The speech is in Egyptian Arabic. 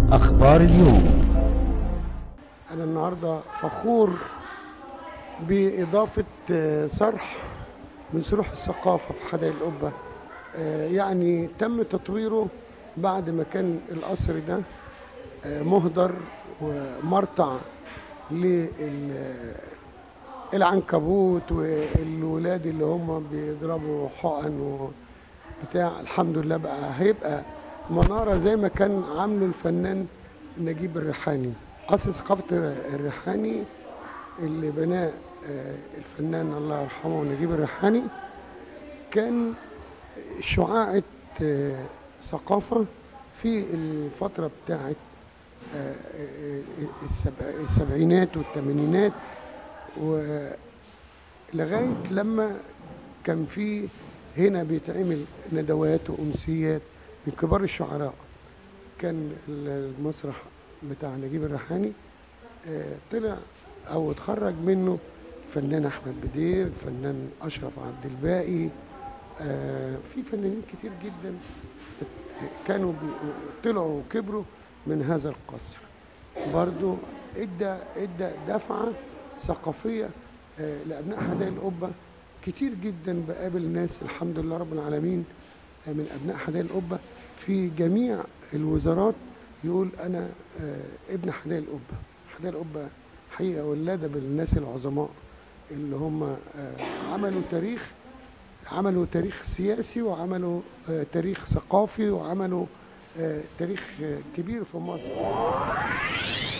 أخبار اليوم أنا النهاردة فخور بإضافة آه، صرح من صروح الثقافة في حدائق القبة آه، يعني تم تطويره بعد ما كان القصر ده آه، مهدر ومرتع للعنكبوت والولاد اللي هم بيضربوا حقن وبتاع الحمد لله بقى هيبقى منارة زي ما كان عامله الفنان نجيب الريحاني قصر ثقافة الريحاني اللي بناه آه، الفنان الله يرحمه نجيب الريحاني كان شعاعة آه، ثقافة في الفترة بتاعت آه، آه، السبع- السبعينات والثمانينات ولغاية لما كان في هنا بيتعمل ندوات وأمسيات من كبار الشعراء كان المسرح بتاع نجيب الريحاني آه، طلع او اتخرج منه فنان احمد بدير فنان اشرف عبد الباقي آه، في فنانين كتير جدا كانوا بي- طلعوا وكبروا من هذا القصر برضو ادى ادى دفعه ثقافيه آه، لابناء حدائق القبه كتير جدا بقابل ناس الحمد لله رب العالمين آه، من ابناء حدائق القبه في جميع الوزارات يقول انا آه، ابن حدائق القبه حدائق القبه حقيقه ولاده بالناس العظماء اللي هم آه، عملوا تاريخ عملوا تاريخ سياسي وعملوا آه، تاريخ ثقافي وعملوا آه، تاريخ آه، كبير في مصر